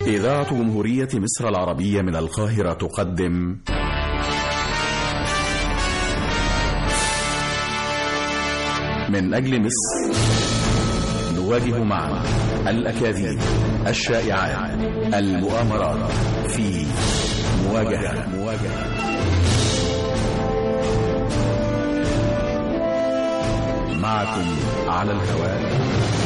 إذاعة جمهورية مصر العربية من القاهرة تقدم من أجل مصر نواجه معا الأكاذيب الشائعات المؤامرات في مواجهة مواجهة معكم على الهواء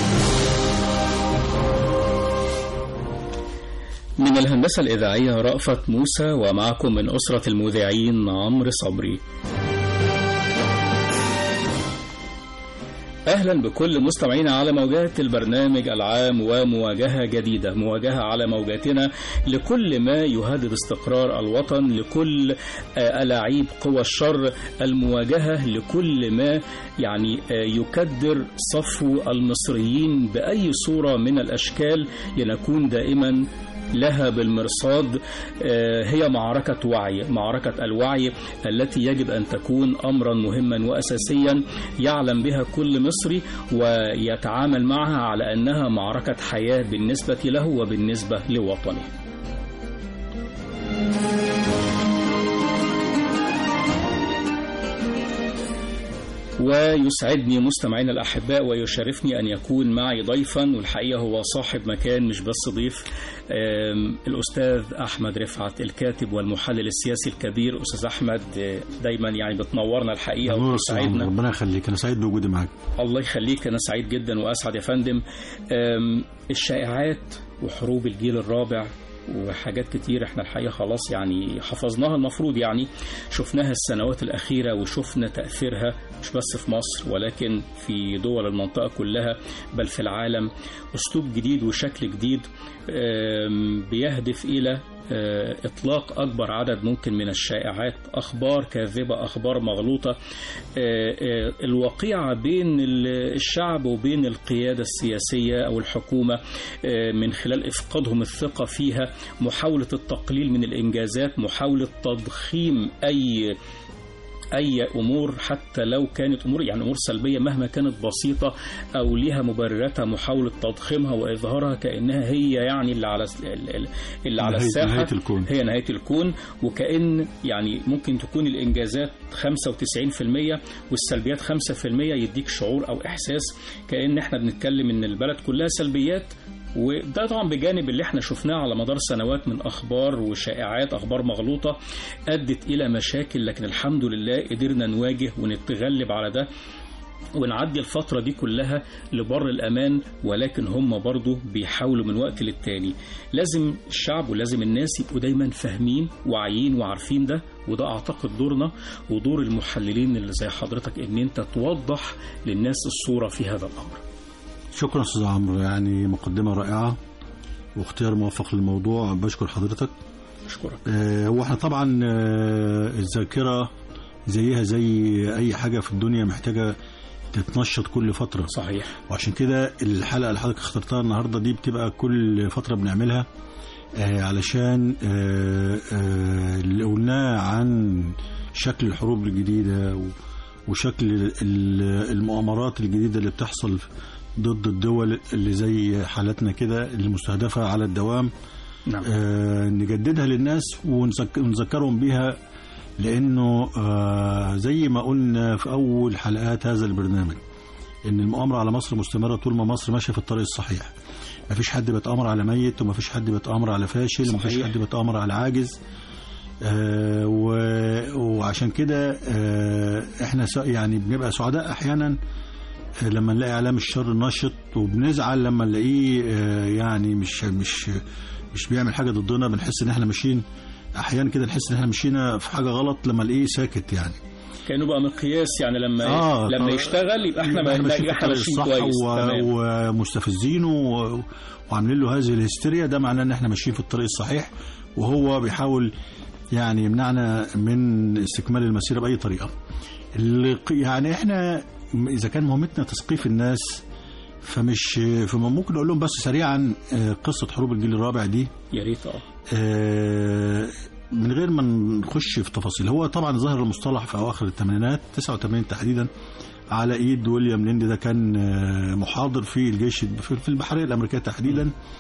من الهندسة الإذاعية رأفت موسى ومعكم من أسرة المذيعين عمرو صبري أهلا بكل مستمعينا على موجات البرنامج العام ومواجهة جديدة مواجهة على موجاتنا لكل ما يهدد استقرار الوطن لكل ألاعيب قوى الشر المواجهة لكل ما يعني يكدر صفو المصريين بأي صورة من الأشكال لنكون دائما لها بالمرصاد هي معركة وعي معركة الوعي التي يجب أن تكون أمرا مهما وأساسيا يعلم بها كل مصري ويتعامل معها على أنها معركة حياة بالنسبة له وبالنسبة لوطنه ويسعدني مستمعينا الأحباء ويشرفني أن يكون معي ضيفا والحقيقة هو صاحب مكان مش بس ضيف الأستاذ أحمد رفعت الكاتب والمحلل السياسي الكبير أستاذ أحمد دايما يعني بتنورنا الحقيقة وتسعدنا ربنا يخليك أنا سعيد بوجودي معاك الله يخليك أنا سعيد جدا وأسعد يا فندم الشائعات وحروب الجيل الرابع وحاجات كتير احنا الحقيقه خلاص يعني حفظناها المفروض يعني شفناها السنوات الاخيره وشفنا تاثيرها مش بس في مصر ولكن في دول المنطقه كلها بل في العالم اسلوب جديد وشكل جديد بيهدف الى إطلاق أكبر عدد ممكن من الشائعات أخبار كاذبة أخبار مغلوطة الوقيعة بين الشعب وبين القيادة السياسية أو الحكومة من خلال إفقادهم الثقة فيها محاولة التقليل من الإنجازات محاولة تضخيم أي اي امور حتى لو كانت امور يعني امور سلبيه مهما كانت بسيطه او ليها مبرراتها محاوله تضخيمها واظهارها كانها هي يعني اللي على اللي على الساحه نهاية الكون. هي نهايه الكون وكان يعني ممكن تكون الانجازات 95% والسلبيات 5% يديك شعور او احساس كان احنا بنتكلم ان البلد كلها سلبيات وده طبعا بجانب اللي احنا شفناه على مدار سنوات من اخبار وشائعات اخبار مغلوطه ادت الى مشاكل لكن الحمد لله قدرنا نواجه ونتغلب على ده ونعدي الفترة دي كلها لبر الأمان ولكن هم برضو بيحاولوا من وقت للتاني لازم الشعب ولازم الناس يبقوا دايما فاهمين واعيين وعارفين ده وده أعتقد دورنا ودور المحللين اللي زي حضرتك إن أنت توضح للناس الصورة في هذا الأمر شكرا استاذ عمرو يعني مقدمه رائعه واختيار موفق للموضوع بشكر حضرتك أشكرك آه واحنا طبعا آه الذاكره زيها زي اي حاجه في الدنيا محتاجه تتنشط كل فتره صحيح وعشان كده الحلقه اللي حضرتك اخترتها النهارده دي بتبقى كل فتره بنعملها آه علشان آه آه اللي قلناه عن شكل الحروب الجديده وشكل المؤامرات الجديده اللي بتحصل ضد الدول اللي زي حالتنا كده المستهدفة على الدوام نعم. آه نجددها للناس ونذكرهم بيها لأنه آه زي ما قلنا في أول حلقات هذا البرنامج إن المؤامرة على مصر مستمرة طول ما مصر ماشية في الطريق الصحيح ما فيش حد بيتآمر على ميت وما فيش حد بيتآمر على فاشل وما فيش حد بيتآمر على عاجز آه وعشان كده آه احنا يعني بنبقى سعداء احيانا لما نلاقي اعلام الشر نشط وبنزعل لما نلاقيه يعني مش مش مش بيعمل حاجه ضدنا بنحس ان احنا ماشيين احيانا كده نحس ان احنا مشينا في حاجه غلط لما نلاقيه ساكت يعني كانه بقى مقياس يعني لما آه لما يشتغل يبقى احنا يبقى ماشيين احنا ماشيين كويس و... ومستفزينه و... وعاملين له هذه الهستيريا ده معناه ان احنا ماشيين في الطريق الصحيح وهو بيحاول يعني يمنعنا من استكمال المسيره باي طريقه اللي... يعني احنا اذا كان مهمتنا تثقيف الناس فمش فما ممكن اقول لهم بس سريعا قصه حروب الجيل الرابع دي يا ريت اه من غير ما نخش في تفاصيل هو طبعا ظهر المصطلح في اواخر الثمانينات 89 تحديدا على ايد ويليام ليند ده كان محاضر في الجيش في البحريه الامريكيه تحديدا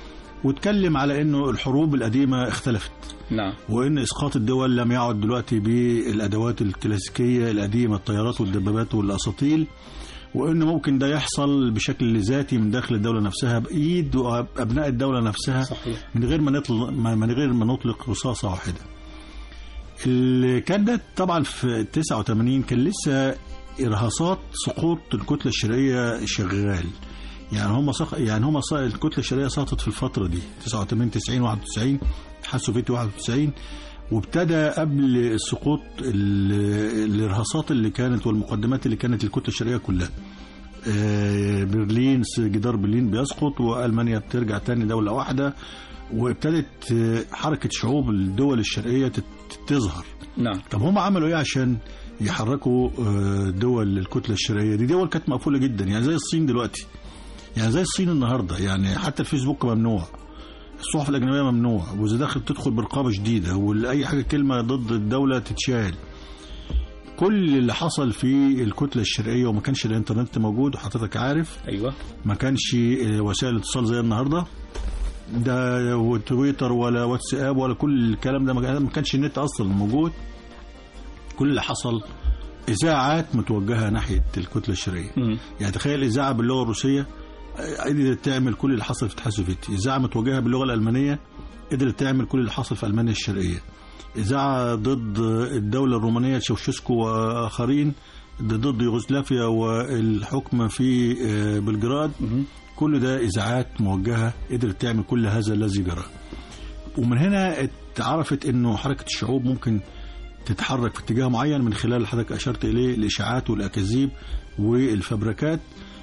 واتكلم على انه الحروب القديمه اختلفت نعم وان اسقاط الدول لم يعد دلوقتي بالادوات الكلاسيكيه القديمه الطيارات والدبابات والاساطيل وان ممكن ده يحصل بشكل ذاتي من داخل الدوله نفسها بايد ابناء الدوله نفسها صحيح من غير ما نطلق من غير ما نطلق رصاصه واحده. اللي كان ده طبعا في 89 كان لسه ارهاصات سقوط الكتله الشرقيه شغال. يعني هم صخ... يعني هم ص... الكتله الشرقيه سقطت في الفتره دي 89 90 91 الاتحاد السوفيتي 91 وابتدى قبل السقوط ال... الارهاصات اللي كانت والمقدمات اللي كانت الكتله الشرقيه كلها. آه، برلين جدار برلين بيسقط والمانيا بترجع تاني دوله واحده وابتدت آه، حركه شعوب الدول الشرقيه تت- تظهر نعم طب هم عملوا ايه عشان يحركوا آه، دول الكتله الشرقيه دي دول كانت مقفوله جدا يعني زي الصين دلوقتي يعني زي الصين النهارده يعني حتى الفيسبوك ممنوع الصحف الاجنبيه ممنوع واذا دخلت تدخل برقابه شديده واي حاجه كلمه ضد الدوله تتشال كل اللي حصل في الكتله الشرقيه وما كانش الانترنت موجود وحضرتك عارف ايوه ما كانش آه، وسائل اتصال زي النهارده ده وتويتر ولا واتساب ولا كل الكلام ده ما كان- ما كانش النت اصلا موجود كل اللي حصل اذاعات متوجهه ناحيه الكتله الشرقيه مم. يعني تخيل اذاعه باللغه الروسيه آه، قدرت تعمل كل اللي حصل في الاتحاد السوفيتي اذاعه متوجهه باللغه الالمانيه قدرت تعمل كل اللي حصل في المانيا الشرقيه اذاعه ضد الدوله الرومانيه تشاوشسكو واخرين ضد يوغوسلافيا والحكم في آه، بلجراد مم. كل ده اذاعات موجهه قدرت تعمل كل هذا الذي جرى ومن هنا اتعرفت انه حركه الشعوب ممكن تتحرك في اتجاه معين من خلال اللي حضرتك اشرت اليه الاشاعات والاكاذيب والفبركات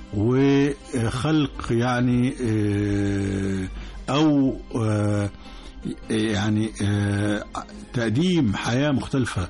وخلق يعني آه، او آه، يعني آه، تقديم حياه مختلفه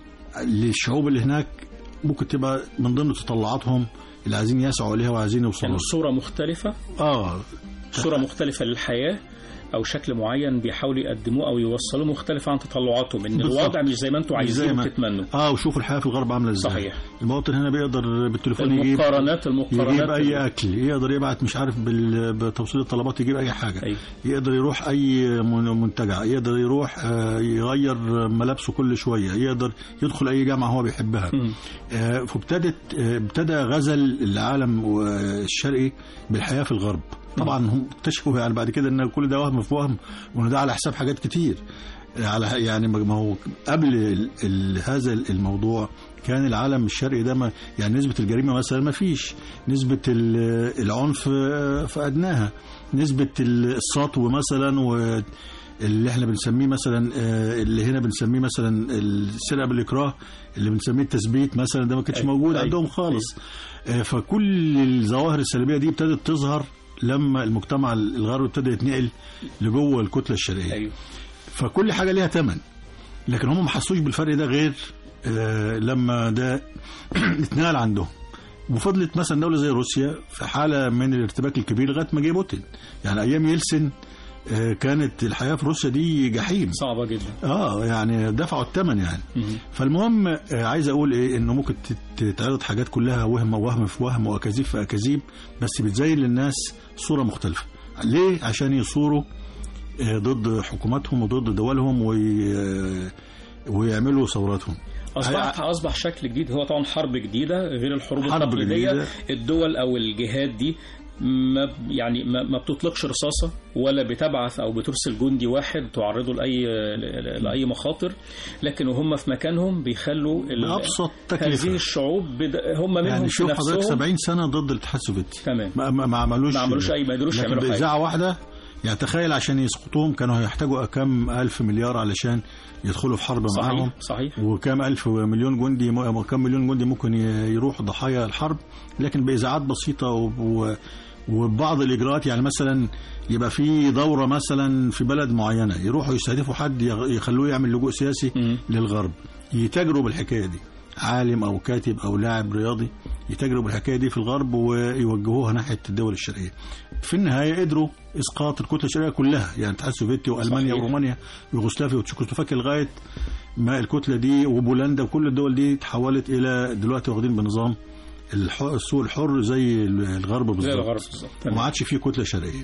للشعوب اللي هناك ممكن تبقى من ضمن تطلعاتهم اللي عايزين يسعوا اليها وعايزين يوصلوا يعني لها. صورة مختلفة اه صورة مختلفة للحياة أو شكل معين بيحاولوا يقدموه أو يوصلوه مختلف عن تطلعاتهم إن بالظبط. الوضع مش زي ما أنتم مش زي عايزين ما- وتتمنوا اه وشوفوا الحياه في الغرب عامله ازاي صحيح. المواطن هنا بيقدر بالتليفون يجيب المقارنات يجيب المقارنات اي اكل يقدر يبعت مش عارف بال- بتوصيل الطلبات يجيب اي حاجه أيوة. يقدر يروح اي من- منتجع يقدر يروح آه، يغير ملابسه كل شويه يقدر يدخل اي جامعه هو بيحبها مم. آه، فابتدت آه، ابتدى غزل العالم الشرقي بالحياه في الغرب طبعا هم اكتشفوا يعني بعد كده ان كل ده وهم في وهم وان ده على حساب حاجات كتير آه، على يعني ما هو قبل ال ال هذا الموضوع كان العالم الشرقي ده ما يعني نسبة الجريمة مثلا ما فيش نسبة ال- العنف آه، فقدناها نسبة السطو مثلا و اللي احنا بنسميه مثلا آه، اللي هنا بنسميه مثلا السرقه بالاكراه اللي بنسميه التثبيت مثلا ده ما كانش أيوة. موجود أيوة. عندهم خالص آه، فكل الظواهر السلبيه دي ابتدت تظهر لما المجتمع الغربي ابتدى يتنقل لجوه الكتله الشرقيه أيوه فكل حاجه ليها ثمن لكن هم ما حسوش بالفرق ده غير آه، لما ده اتنقل عندهم وفضلت مثلا دوله زي روسيا في حاله من الارتباك الكبير لغايه ما جه بوتين يعني ايام يلسن آه، كانت الحياه في روسيا دي جحيم صعبة جدا اه يعني دفعوا الثمن يعني مم. فالمهم آه، عايز اقول ايه انه ممكن تت- تتعرض حاجات كلها وهم وهم في وهم واكاذيب في اكاذيب بس بتزين للناس صوره مختلفه ليه عشان يصوروا آه، ضد حكوماتهم وضد دولهم وي... آه، ويعملوا ثوراتهم أصبح أصبح شكل جديد هو طبعا حرب جديدة غير الحروب حرب التقليدية جديدة. الدول أو الجهات دي ما يعني ما, ما بتطلقش رصاصة ولا بتبعث أو بترسل جندي واحد تعرضه لأي لأي مخاطر لكن وهم في مكانهم بيخلوا ال- بأبسط هذه تكلفه الشعوب بد... هم منهم يعني في شوف حضرتك نفسهم 70 سنه ضد الاتحاد السوفيتي تمام ما, ما, ما عملوش ما عملوش أي ما قدروش لكن يعملوا حاجة بإذاعة واحدة يعني تخيل عشان يسقطوهم كانوا هيحتاجوا كم ألف مليار علشان يدخلوا في حرب معاهم صحيح صحيح وكم ألف مليون جندي وكم مليون جندي ممكن ي- يروحوا ضحايا الحرب لكن بإذاعات بسيطة و- و- وبعض الإجراءات يعني مثلا يبقى في دورة مثلا في بلد معينة يروحوا يستهدفوا حد يغ- يخلوه يعمل لجوء سياسي مم. للغرب يتاجروا بالحكاية دي عالم أو كاتب أو لاعب رياضي يتاجروا بالحكاية دي في الغرب ويوجهوها ناحية الدول الشرقية في النهاية قدروا إسقاط الكتلة الشرقية كلها يعني الاتحاد السوفيتي وألمانيا صحيح. ورومانيا ويوغوسلافيا وتشيكوسلوفاكيا لغاية ما الكتلة دي وبولندا وكل الدول دي تحولت إلى دلوقتي واخدين بنظام الح- السوق الحر زي الغرب زي بالظبط الغرب بالظبط وما تمام. عادش فيه كتلة شرقية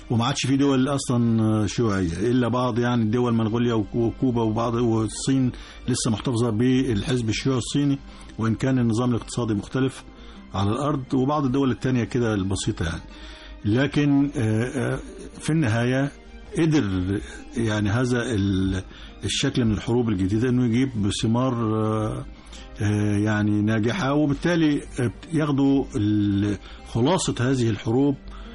وما عادش في دول اصلا شيوعيه الا بعض يعني الدول منغوليا وكوبا وبعض والصين لسه محتفظه بالحزب الشيوعي الصيني وان كان النظام الاقتصادي مختلف على الارض وبعض الدول الثانيه كده البسيطه يعني لكن آه، آه، في النهايه قدر يعني هذا ال- الشكل من الحروب الجديده انه يجيب ثمار آه، آه، يعني ناجحه وبالتالي آه، ياخدوا ال- خلاصه هذه الحروب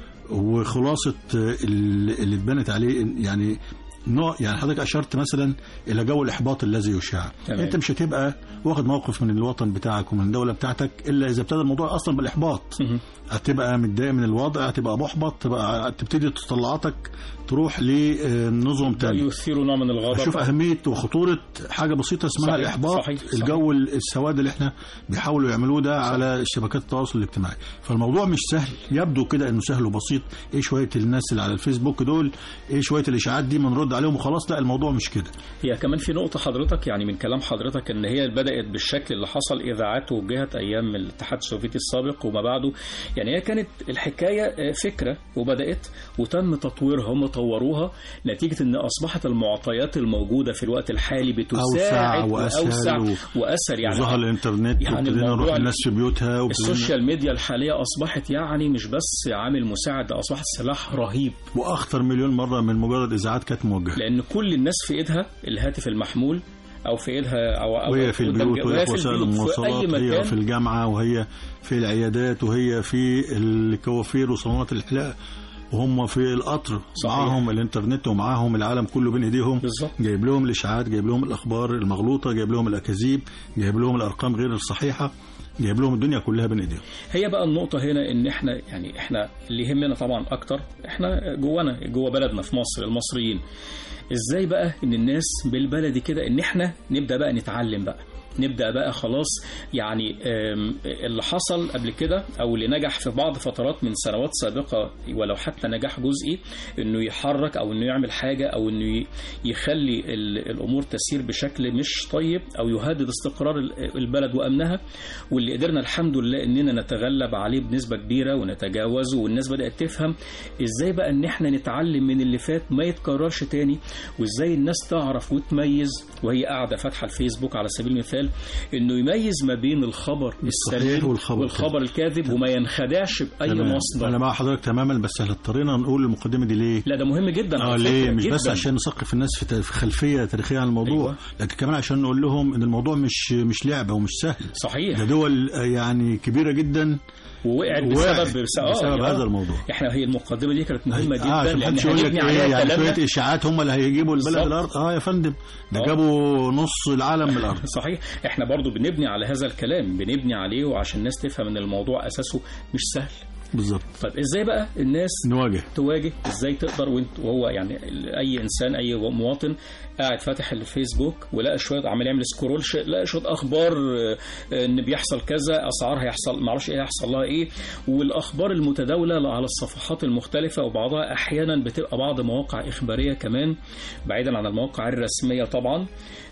وخلاصه آه، ال- اللي اتبنت عليه يعني نوع يعني حضرتك اشرت مثلا الى جو الاحباط الذي يشاع تمام. انت مش هتبقى واخد موقف من الوطن بتاعك ومن الدوله بتاعتك الا اذا ابتدى الموضوع اصلا بالاحباط مهم. هتبقى متضايق من الوضع هتبقى محبط تبقى تبتدي تطلعاتك تروح لنظم تاني يثير نوع من الغضب اشوف اهميه وخطوره حاجه بسيطه اسمها صحيح، الاحباط صحيح، صحيح. الجو السواد اللي احنا بيحاولوا يعملوه ده على شبكات التواصل الاجتماعي فالموضوع مش سهل يبدو كده انه سهل وبسيط ايه شويه الناس اللي على الفيسبوك دول ايه شويه الاشاعات دي بنرد عليهم وخلاص لا الموضوع مش كده هي كمان في نقطة حضرتك يعني من كلام حضرتك ان هي بدأت بالشكل اللي حصل اذاعات وجهت ايام الاتحاد السوفيتي السابق وما بعده يعني هي كانت الحكاية آه، فكرة وبدأت وتم تطويرها هم طوروها نتيجة ان اصبحت المعطيات الموجودة في الوقت الحالي بتساعد وأسهل وأوسع و- وأسهل يعني ظهر الانترنت يعني وابتدينا نروح الموضوع الناس في بيوتها وابتدينا- السوشيال ميديا الحالية أصبحت يعني مش بس عامل مساعد ده أصبحت سلاح رهيب واخطر مليون مره من مجرد اذاعات كانت موجهه لأن كل الناس في إيدها الهاتف المحمول أو في إيدها أو أو وهي في قدام البيوت جا- وهي في وسائل البيوت، في أي المواصلات وهي مكان في الجامعة وهي في العيادات وهي في الكوافير وصالونات الحلاقة وهم في القطر صحيح. معاهم الانترنت ومعاهم العالم كله بين ايديهم بالظبط. جايب لهم الاشاعات جايب لهم الاخبار المغلوطه جايب لهم الاكاذيب جايب لهم الارقام غير الصحيحه جايب لهم الدنيا كلها بين ايديهم هي بقى النقطة هنا إن إحنا يعني إحنا اللي يهمنا طبعا أكتر إحنا جوانا جوا بلدنا في مصر المصريين إزاي بقى إن الناس بالبلدي كده إن إحنا نبدأ بقى نتعلم بقى نبدا بقى خلاص يعني آم، اللي حصل قبل كده او اللي نجح في بعض فترات من سنوات سابقه ولو حتى نجاح جزئي انه يحرك او انه يعمل حاجه او انه ي- يخلي ال- الامور تسير بشكل مش طيب او يهدد استقرار ال- البلد وامنها واللي قدرنا الحمد لله اننا نتغلب عليه بنسبه كبيره ونتجاوزه والناس بدات تفهم ازاي بقى ان احنا نتعلم من اللي فات ما يتكررش تاني وازاي الناس تعرف وتميز وهي قاعده فاتحه الفيسبوك على سبيل المثال انه يميز ما بين الخبر السليم والخبر والخبر الكاذب وما ينخدعش باي تمام. مصدر انا مع حضرتك تماما بس احنا اضطرينا نقول المقدمه دي ليه لا ده مهم جدا اه على ليه فكرة، مش بس جداً. عشان نثقف الناس في ت- في خلفيه تاريخيه عن الموضوع أيوة. أيوة. لكن كمان عشان نقول لهم ان الموضوع مش مش لعبه ومش سهل صحيح ده دول آه، يعني كبيره جدا ووقعت وقعت بسبب بسبب, بسبب آه، هذا الموضوع احنا هي المقدمه دي كانت مهمه جدا اه عشان لان محدش يقول لك هنبني ايه عليها يعني كلامنا شويه اشاعات هم اللي هيجيبوا البلد بالظبط. الارض اه يا فندم ده آه. جابوا نص العالم من الارض صحيح احنا برضو بنبني على هذا الكلام بنبني عليه وعشان الناس تفهم ان الموضوع اساسه مش سهل بالظبط طيب ازاي بقى الناس نواجه تواجه ازاي تقدر وانت وهو يعني اي انسان اي مواطن قاعد فاتح الفيسبوك ولقى شويه عمال يعمل سكرول ش- لقى شويه اخبار آه، آه، ان بيحصل كذا اسعار هيحصل ما اعرفش ايه هيحصل لها ايه والاخبار المتداوله على الصفحات المختلفه وبعضها احيانا بتبقى بعض مواقع اخباريه كمان بعيدا عن المواقع الرسميه طبعا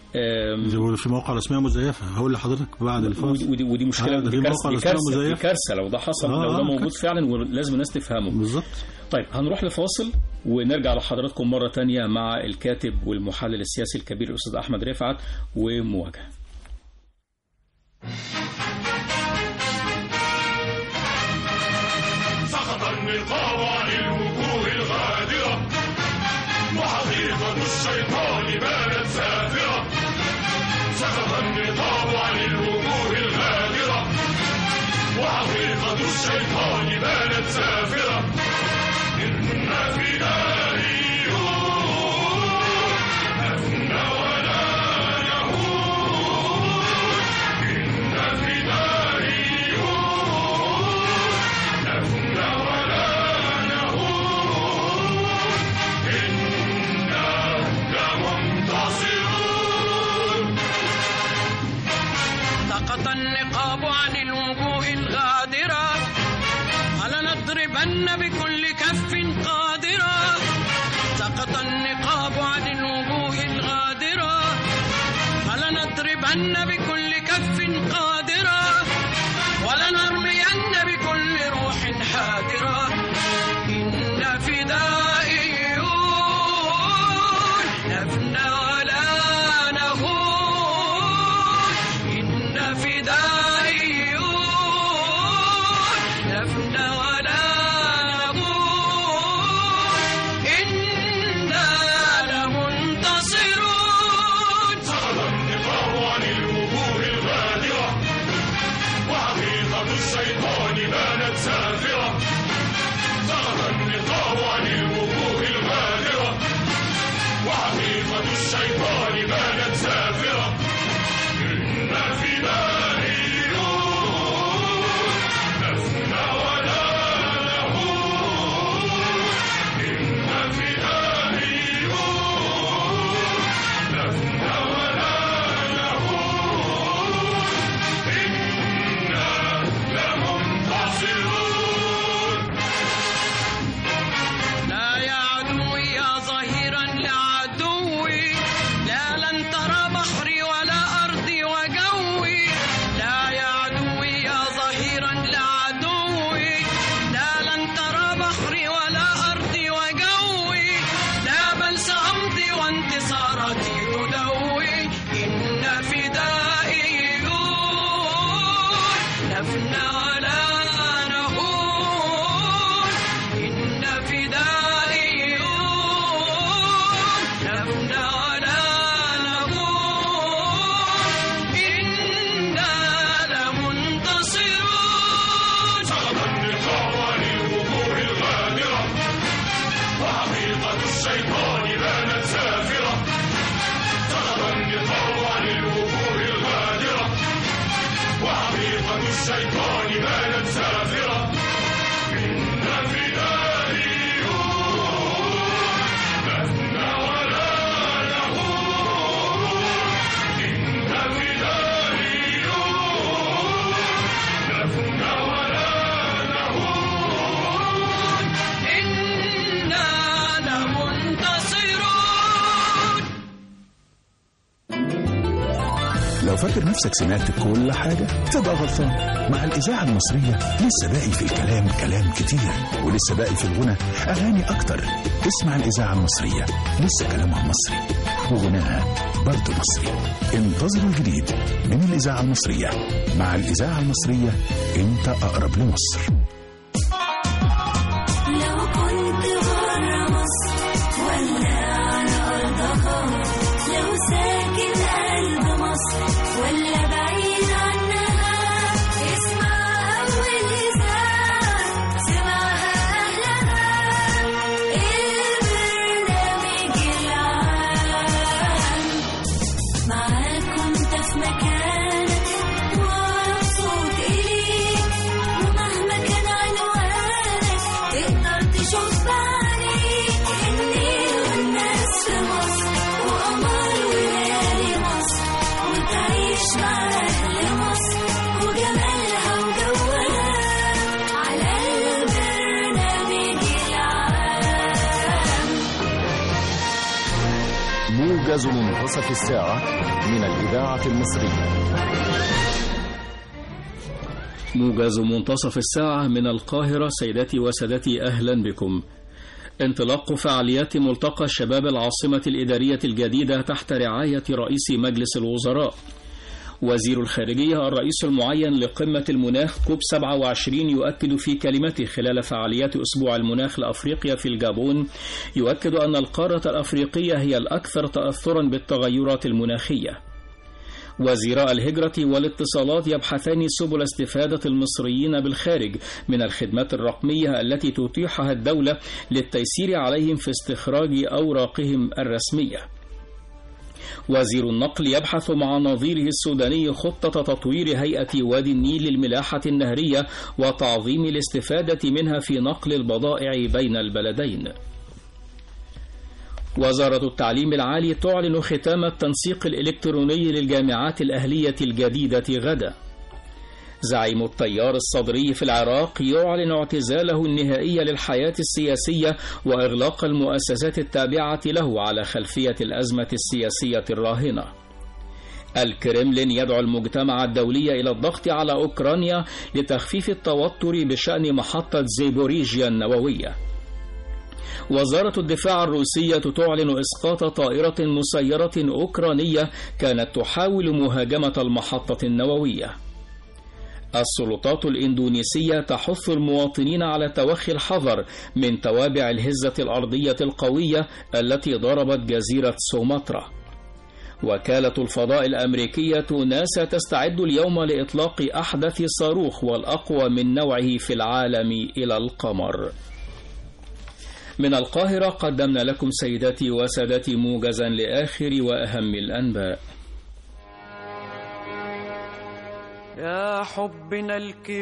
آم، زي ما بيقولوا في مواقع رسميه مزيفه هقول لحضرتك بعد ودي, الفاصل ودي, ودي مشكله آه، ده دي في كارثه مواقع دي رسمية كارثه دي مزيفة. كارثه لو ده حصل آه، لو ده آه، موجود كارثة. فعلا ولازم الناس تفهمه بالظبط طيب هنروح لفاصل ونرجع لحضراتكم مرة تانية مع الكاتب والمحلل السياسي الكبير الأستاذ أحمد رفعت ومواجهة سقط النقاب عن الوجوه الغادرة وحقيقة الشيطان بانت سافرة سقط النقاب عن الوجوه الغادرة وحقيقة الشيطان بانت سافرة إنا فدائيون نفنى ولا نهون إنا فدائيون نفنى ولا نهون إنا لمنتصرون سقط النقاب عن الوجوه الغادرة فلنضربن بكل كف قادرة سقط النقاب عن الوجوه الغادرة فلنضربن بكل كف قادرة ولنرمين بكل روح حادرة إن فدائي وحقيقة الشيطان بانت سافرة إن فدائيون نفنى ولا نهون إن فدائيون نفنى ولا نهون إنا لمنتصرون لا يا عدوي يا ظهيرا لعدوي لا لن ترى بحري ولا أرضي وجوي لا يا عدوي يا ظهيرا لعدوي لا لن ترى بحري ولا أرضي وجوي لا بل سأمضي وانتصاراتي تلوي إن فدائيون نفنى ولا نهون إن فدائيون نفنى ولا نهون إنا لمنتصرون سقط النقاب عن الوجوه الغادرة وحقيقة الشيطان بانت سافرة سقط النقاب عن الوجوه الغادرة وحقيقة الشيطان بانت سافرة إن فدائيون نفنى ولا نهون إن فدائيون نفنى ولا نهون إنا لمنتصرون لو فاكر نفسك سمعت كل حاجة تبقى غلطان مع الإذاعة المصرية لسه باقي في الكلام كلام كتير ولسه باقي في الغنى أغاني أكتر اسمع الإذاعة المصرية لسه كلامها مصري وغناها برضه مصري انتظروا الجديد من الإذاعة المصرية مع الإذاعة المصرية أنت أقرب لمصر لو كنت برا مصر ولا على أرضها لو ساكن قلب مصر ولا بعيد عنها اسمع أول إذاعة سمعها أهلها البرنامج العام معاك وانت في مكانك ومبسوط إليك ومهما كان عنوانك تقدر تشوف بعينيك النيل والناس في مصر وقمر وليالي مصر وتعيش مع أهل مصر وجمالها وجوها على البرنامج العام موجز منتصف الساعة من الإذاعة المصرية موجز منتصف الساعة من القاهرة سيداتي وسادتي أهلا بكم انطلاق فعاليات ملتقى شباب العاصمة الإدارية الجديدة تحت رعاية رئيس مجلس الوزراء وزير الخارجية الرئيس المعين لقمة المناخ كوب 27 يؤكد في كلمته خلال فعاليات أسبوع المناخ لأفريقيا في الجابون يؤكد أن القارة الأفريقية هي الأكثر تأثرا بالتغيرات المناخية وزيراء الهجرة والاتصالات يبحثان سبل استفادة المصريين بالخارج من الخدمات الرقمية التي تتيحها الدولة للتيسير عليهم في استخراج أوراقهم الرسمية. وزير النقل يبحث مع نظيره السوداني خطة تطوير هيئة وادي النيل للملاحة النهرية وتعظيم الاستفادة منها في نقل البضائع بين البلدين. وزارة التعليم العالي تعلن ختام التنسيق الإلكتروني للجامعات الأهلية الجديدة غدا. زعيم التيار الصدري في العراق يعلن اعتزاله النهائي للحياة السياسية وإغلاق المؤسسات التابعة له على خلفية الأزمة السياسية الراهنة. الكرملين يدعو المجتمع الدولي إلى الضغط على أوكرانيا لتخفيف التوتر بشأن محطة زيبوريجيا النووية. وزارة الدفاع الروسية تعلن إسقاط طائرة مسيرة أوكرانية كانت تحاول مهاجمة المحطة النووية. السلطات الإندونيسية تحث المواطنين على توخي الحذر من توابع الهزة الأرضية القوية التي ضربت جزيرة سومطرة. وكالة الفضاء الأمريكية ناسا تستعد اليوم لإطلاق أحدث صاروخ والأقوى من نوعه في العالم إلى القمر. من القاهرة قدمنا لكم سيداتي وسادتي موجزا لآخر وأهم الأنباء يا حبنا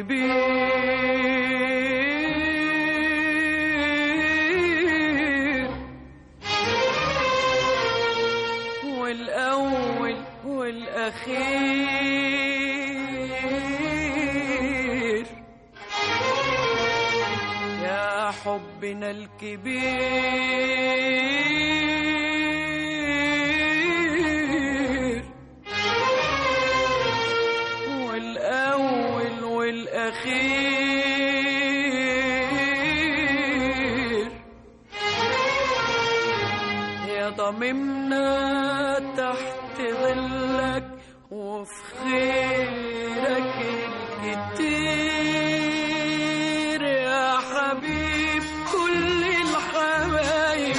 الكبير والأول والأخير يا حبنا الكبير والأول والأخير يا ضممنا تحت ظلك وفي خيرك الكتير يا حبيب كل الحبايب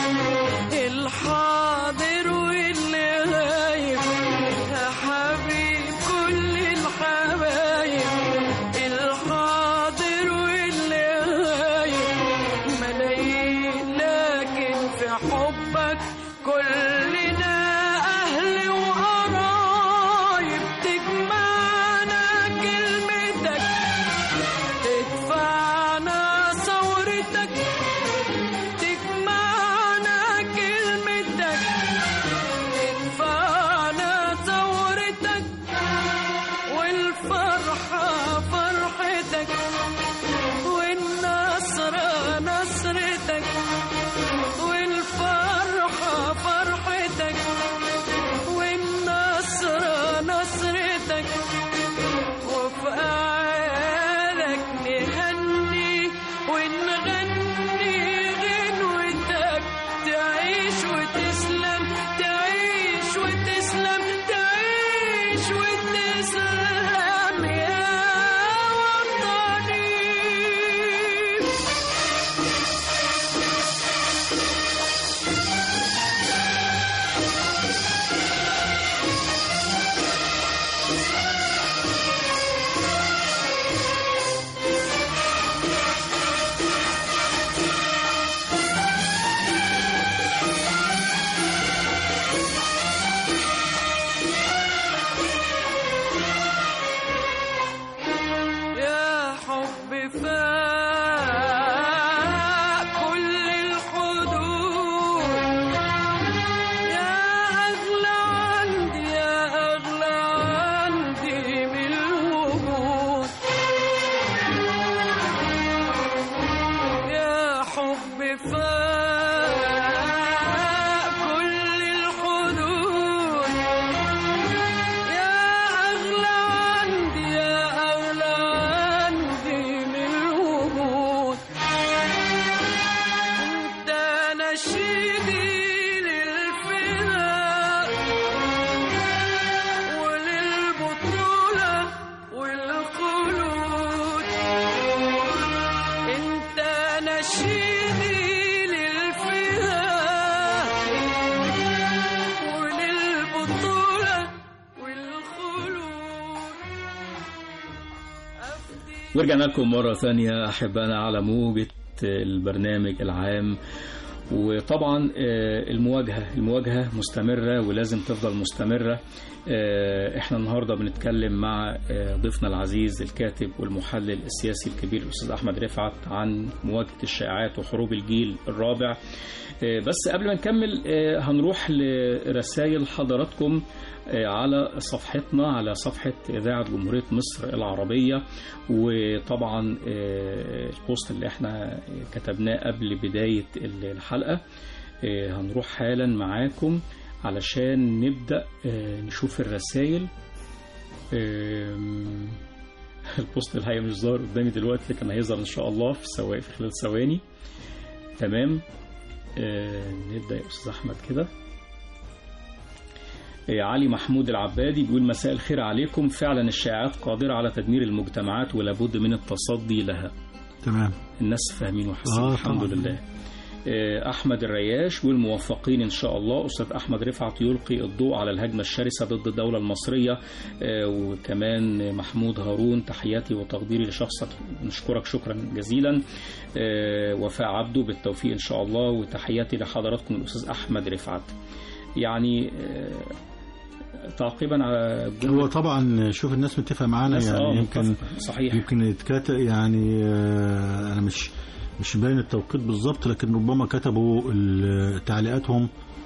الحاضر واللي غايب يا حبيب كل الحبايب الحاضر واللي غايب ملايين لكن في حبك كلنا أهل وقرايب تجمعنا كلمتك تدفعنا ثورتك تجمعنا كلمتك تدفعنا ثورتك والفرحة فرحتك والنصر نصرتك والفرحة فرحتك والنصر نصرتك وفي أعيادك نهني ونغني غنوتك تعيش وتسلم تعيش وتسلم تعيش وتسلم يا وطني يا حب فاق كل الحدود يا أغلى عندي يا أغلى عندي من الوجود يا حب فاق كل الحدود يا أغلى عندي يا أغلى عندي من الوجود أنت نشيدي للفداء وللبطولة والخلود أنت نشيدي للفداء وللبطولة والخلود ورجعنا لكم مرة ثانية أحبائنا على موجة البرنامج العام وطبعا آه، المواجهة المواجهة مستمرة ولازم تفضل مستمرة آه، احنا النهاردة بنتكلم مع آه، ضيفنا العزيز الكاتب والمحلل السياسي الكبير الأستاذ أحمد رفعت عن مواجهة الشائعات وحروب الجيل الرابع آه، بس قبل ما نكمل آه، هنروح لرسائل حضراتكم آه، على صفحتنا على صفحة إذاعة جمهورية مصر العربية وطبعا آه، البوست اللي احنا كتبناه قبل بداية الحلقة آه، هنروح حالا معاكم علشان نبدأ آه، نشوف الرسائل آم، البوست الحقيقة مش ظاهر قدامي دلوقتي لكن هيظهر إن شاء الله في ثواني في خلال ثواني تمام آه، نبدأ يا أستاذ أحمد كده آه، علي محمود العبادي بيقول مساء الخير عليكم فعلا الشائعات قادرة على تدمير المجتمعات ولابد من التصدي لها تمام الناس فاهمين وحاسين آه، الحمد طبعاً. لله آه، أحمد الرياش والموفقين إن شاء الله أستاذ أحمد رفعت يلقي الضوء على الهجمة الشرسة ضد الدولة المصرية آه، وكمان محمود هارون تحياتي وتقديري لشخصك نشكرك شكرا جزيلا آه، وفاء عبده بالتوفيق إن شاء الله وتحياتي لحضراتكم الأستاذ أحمد رفعت يعني آه، تعقيبا على هو طبعا شوف الناس متفق معانا الناس، آه، يعني يمكن متفقة. صحيح يمكن يتكاتب يعني آه، انا مش مش باين التوقيت بالظبط لكن ربما كتبوا ال- تعليقاتهم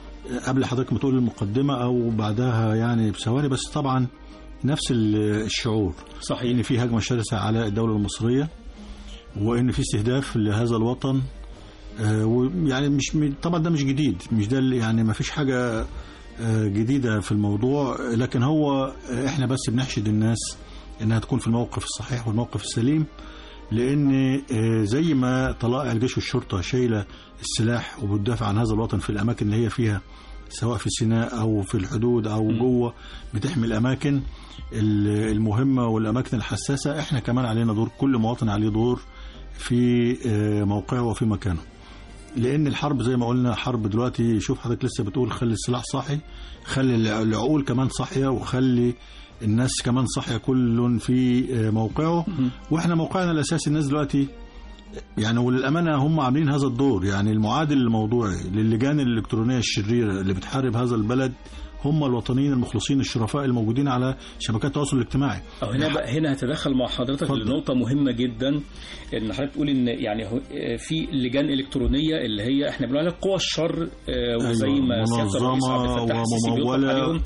قبل حضرتك ما تقول المقدمه او بعدها يعني بثواني بس طبعا نفس ال- الشعور صحيح ان في هجمه شرسه على الدوله المصريه وان في استهداف لهذا الوطن آه، ويعني مش طبعا ده مش جديد مش ده اللي- يعني ما فيش حاجه آه، جديده في الموضوع لكن هو آه، احنا بس بنحشد الناس انها تكون في الموقف الصحيح والموقف السليم لان آه، زي ما طلائع الجيش والشرطه شايله السلاح وبتدافع عن هذا الوطن في الاماكن اللي هي فيها سواء في سيناء او في الحدود او جوه بتحمي الاماكن ال- المهمه والاماكن الحساسه احنا كمان علينا دور كل مواطن عليه دور في آه، موقعه وفي مكانه لان الحرب زي ما قلنا حرب دلوقتي شوف حضرتك لسه بتقول خلي السلاح صاحي خلي الع- العقول كمان صاحيه وخلي الناس كمان صاحيه كل في آه، موقعه واحنا موقعنا الاساسي الناس دلوقتي يعني وللامانه هم عاملين هذا الدور يعني المعادل الموضوعي للجان الالكترونيه الشريره اللي بتحارب هذا البلد هم الوطنيين المخلصين الشرفاء الموجودين على شبكات التواصل الاجتماعي أو هنا بقى هنا هتدخل مع حضرتك اتفضل. لنقطة مهمة جدا ان حضرتك تقول ان يعني هو- في لجان الكترونية اللي هي احنا بنقول عليها قوى الشر آه، وزي أيوة، ما سيادة الرئيس منظمة عبد الفتاح السيسي بيطلق وممولة. عليهم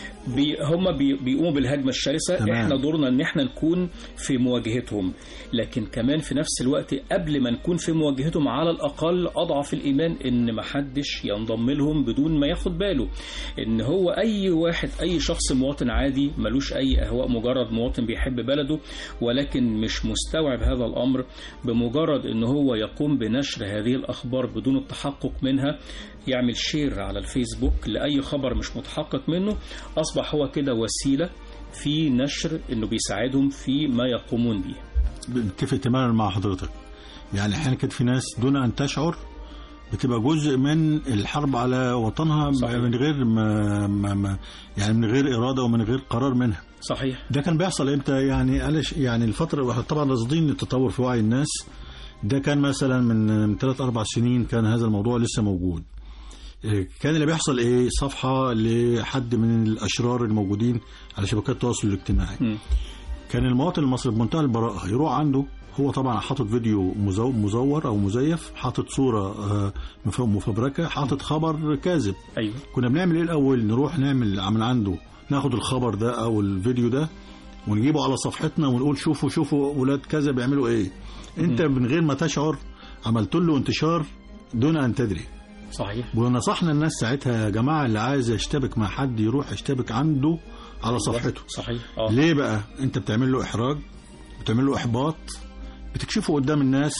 بي هم بي بيقوموا بالهجمة الشرسة تمام. احنا دورنا ان احنا نكون في مواجهتهم لكن كمان في نفس الوقت قبل ما نكون في مواجهتهم على الاقل اضعف الايمان ان ما حدش ينضم لهم بدون ما ياخد باله ان هو اي واحد اي شخص مواطن عادي ملوش اي اهواء مجرد مواطن بيحب بلده ولكن مش مستوعب هذا الامر بمجرد ان هو يقوم بنشر هذه الاخبار بدون التحقق منها يعمل شير على الفيسبوك لاي خبر مش متحقق منه اصبح هو كده وسيله في نشر انه بيساعدهم في ما يقومون به بتفق تماما مع حضرتك يعني احيانا كانت في ناس دون ان تشعر بتبقى جزء من الحرب على وطنها صحيح. من غير ما, ما, ما يعني من غير اراده ومن غير قرار منها صحيح ده كان بيحصل امتى يعني قالش يعني الفتره واحنا طبعا راصدين التطور في وعي الناس ده كان مثلا من من ثلاث اربع سنين كان هذا الموضوع لسه موجود إيه، كان اللي بيحصل ايه صفحه لحد من الاشرار الموجودين على شبكات التواصل الاجتماعي مم. كان المواطن المصري بمنتهى البراءه يروح عنده هو طبعا حاطط فيديو مزو- مزور او مزيف حاطط صوره آه، مف- مفبركه حاطط خبر كاذب ايوه كنا بنعمل ايه الاول نروح نعمل من عنده ناخد الخبر ده او الفيديو ده ونجيبه على صفحتنا ونقول شوفوا شوفوا ولاد كذا بيعملوا ايه انت من غير ما تشعر عملت له انتشار دون ان تدري صحيح ونصحنا الناس ساعتها يا جماعه اللي عايز يشتبك مع حد يروح يشتبك عنده على صفحته صحيح اه ليه بقى انت بتعمل له احراج بتعمل له احباط بتكشفه قدام الناس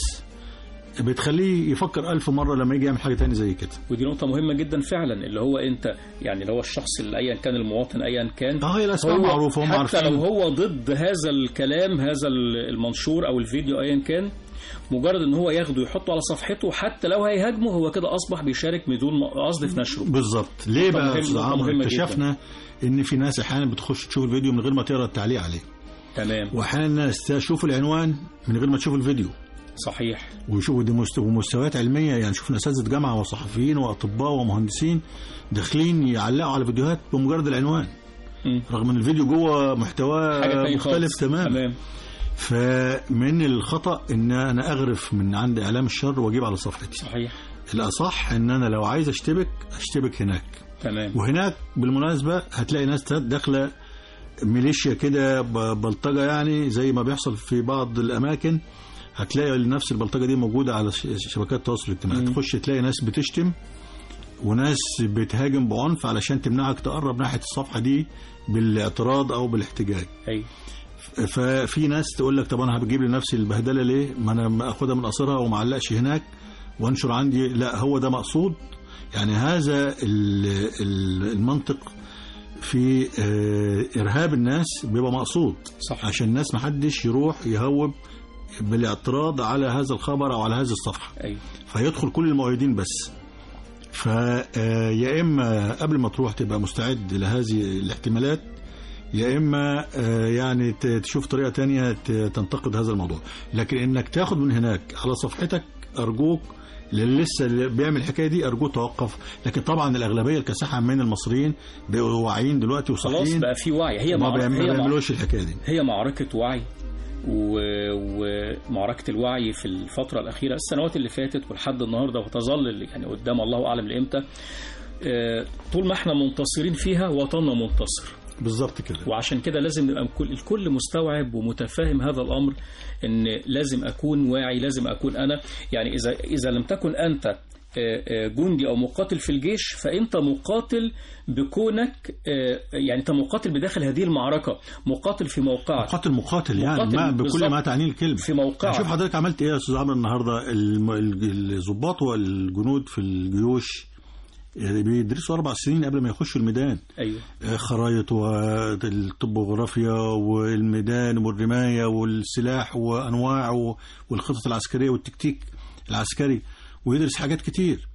بتخليه يفكر ألف مرة لما يجي يعمل حاجة تاني زي كده ودي نقطة مهمة جدا فعلا اللي هو انت يعني اللي هو الشخص اللي ايا كان المواطن ايا كان اه هي الأسماء معروفة هم حتى عارفين لو هو ضد هذا الكلام هذا المنشور او الفيديو ايا كان مجرد ان هو ياخده يحطه على صفحته حتى لو هيهاجمه هو كده اصبح بيشارك بدون قصد في نشره بالظبط ليه نقطة بقى مهمة- يا أستاذ نقطة عمرو مهمة اكتشفنا ان في ناس احيانا بتخش تشوف الفيديو من غير ما تقرا التعليق عليه تمام واحيانا الناس تشوف العنوان من غير ما تشوف الفيديو صحيح ويشوفوا دي مست- ومستويات علميه يعني شفنا اساتذه جامعه وصحفيين واطباء ومهندسين داخلين يعلقوا على فيديوهات بمجرد العنوان مم. رغم ان الفيديو جوه محتواه حاجة تانية مختلف خالص. تماما تمام فمن الخطا ان انا اغرف من عند اعلام الشر واجيب على صفحتي صحيح الاصح ان انا لو عايز اشتبك اشتبك هناك تمام وهناك بالمناسبه هتلاقي ناس داخله ميليشيا كده ب- بلطجه يعني زي ما بيحصل في بعض الاماكن هتلاقي نفس البلطجه دي موجوده على ش- شبكات التواصل الاجتماعي تخش تلاقي ناس بتشتم وناس بتهاجم بعنف علشان تمنعك تقرب ناحيه الصفحه دي بالاعتراض او بالاحتجاج ايوه ففي ناس تقول لك طب انا هجيب لنفسي البهدله ليه ما انا اخدها من قصرها وما علقش هناك وانشر عندي لا هو ده مقصود يعني هذا ال- ال- المنطق في آه، ارهاب الناس بيبقى مقصود صح. عشان الناس ما حدش يروح يهوب بالاعتراض على هذا الخبر او على هذه الصفحه ايوه فيدخل كل المؤيدين بس فيا اما قبل ما تروح تبقى مستعد لهذه الاحتمالات يا اما آه، يعني ت- تشوف طريقه تانية ت- تنتقد هذا الموضوع لكن انك تاخد من هناك على صفحتك ارجوك اللي لسه اللي بيعمل الحكايه دي ارجوه توقف لكن طبعا الاغلبيه الكاسحه من المصريين بقوا واعيين دلوقتي خلاص وصاحيين بقى في وعي هي ما معركة بيعمل- هي ما معركة بيعملوش الحكايه دي هي معركة وعي و- ومعركة الوعي في الفترة الأخيرة السنوات اللي فاتت ولحد النهاردة وتظل يعني قدام الله أعلم لإمتى آه، طول ما احنا منتصرين فيها وطننا منتصر بالظبط كده وعشان كده لازم نبقى الكل, الكل مستوعب ومتفاهم هذا الامر ان لازم اكون واعي لازم اكون انا يعني اذا اذا لم تكن انت آه، آه، جندي او مقاتل في الجيش فانت مقاتل بكونك آه، يعني انت مقاتل بداخل هذه المعركه مقاتل في موقعك مقاتل مقاتل يعني مقاتل ما بكل بالظبط. ما تعنيه الكلمه في موقعك شوف حضرتك عملت ايه يا استاذ عمرو النهارده الم- ال- الضباط والجنود في الجيوش يعني بيدرسوا اربع سنين قبل ما يخشوا الميدان ايوه آه، خرايط والطبوغرافيا والميدان والرمايه والسلاح وانواعه والخطط العسكريه والتكتيك العسكري ويدرس حاجات كتير